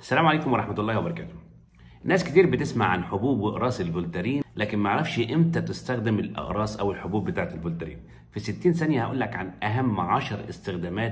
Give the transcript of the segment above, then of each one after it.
السلام عليكم ورحمة الله وبركاته. ناس كتير بتسمع عن حبوب وأقراص الفولتارين لكن ما عرفش امتى تستخدم الأقراص أو الحبوب بتاعة الفولتارين. في 60 ثانية هقول لك عن أهم 10 استخدامات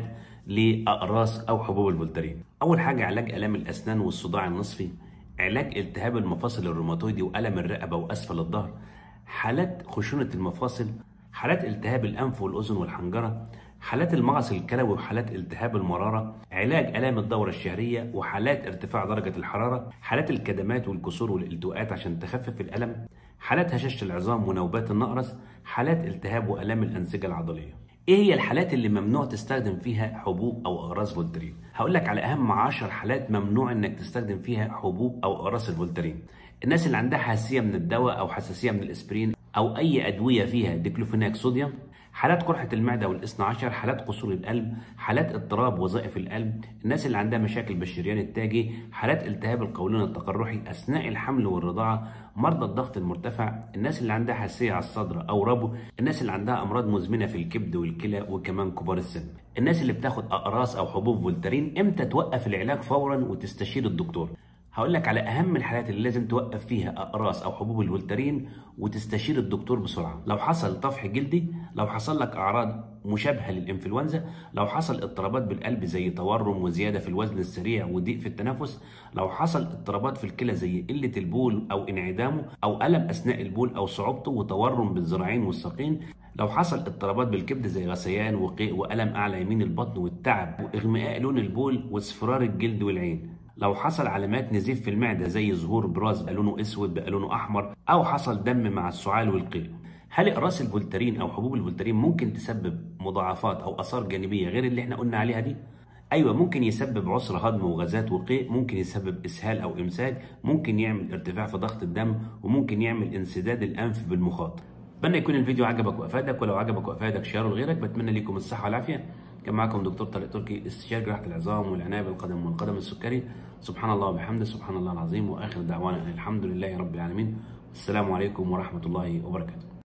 لأقراص أو حبوب الفولتارين. أول حاجة علاج آلام الأسنان والصداع النصفي، علاج التهاب المفاصل الروماتويدي وألم الرقبة وأسفل الظهر، حالات خشونة المفاصل، حالات التهاب الأنف والأذن والحنجرة، حالات المغص الكلوي وحالات التهاب المرارة علاج آلام الدورة الشهرية وحالات ارتفاع درجة الحرارة حالات الكدمات والكسور والالتواءات عشان تخفف الألم حالات هشاشة العظام ونوبات النقرس حالات التهاب وآلام الأنسجة العضلية ايه هي الحالات اللي ممنوع تستخدم فيها حبوب او اقراص فولترين هقول لك على اهم 10 حالات ممنوع انك تستخدم فيها حبوب او اقراص الفولترين الناس اللي عندها حساسيه من الدواء او حساسيه من الاسبرين او اي ادويه فيها ديكلوفيناك صوديوم حالات قرحة المعدة والإثنى عشر حالات قصور القلب حالات اضطراب وظائف القلب الناس اللي عندها مشاكل بالشريان التاجي حالات التهاب القولون التقرحي أثناء الحمل والرضاعة مرضى الضغط المرتفع الناس اللي عندها حساسية على الصدر أو ربو الناس اللي عندها أمراض مزمنة في الكبد والكلى وكمان كبار السن الناس اللي بتاخد أقراص أو حبوب فولتارين إمتى توقف العلاج فورا وتستشير الدكتور هقول لك على اهم الحالات اللي لازم توقف فيها اقراص او حبوب الفولتارين وتستشير الدكتور بسرعه لو حصل طفح جلدي لو حصل لك اعراض مشابهه للانفلونزا لو حصل اضطرابات بالقلب زي تورم وزياده في الوزن السريع وضيق في التنفس لو حصل اضطرابات في الكلى زي قله البول او انعدامه او الم اثناء البول او صعوبته وتورم بالذراعين والساقين لو حصل اضطرابات بالكبد زي غثيان وقيء والم اعلى يمين البطن والتعب واغماء لون البول واصفرار الجلد والعين لو حصل علامات نزيف في المعدة زي ظهور براز بقى لونه اسود بقى لونه احمر او حصل دم مع السعال والقيء هل اقراص الفولتارين او حبوب الفولتارين ممكن تسبب مضاعفات او اثار جانبيه غير اللي احنا قلنا عليها دي ايوه ممكن يسبب عسر هضم وغازات وقيء ممكن يسبب اسهال او امساك ممكن يعمل ارتفاع في ضغط الدم وممكن يعمل انسداد الانف بالمخاط اتمنى يكون الفيديو عجبك وافادك ولو عجبك وافادك شيره لغيرك بتمنى لكم الصحه والعافيه كان معكم دكتور طارق تركي استشاري جراحه العظام والعنايه بالقدم والقدم السكري سبحان الله وبحمده سبحان الله العظيم واخر دعوانا الحمد لله رب العالمين السلام عليكم ورحمه الله وبركاته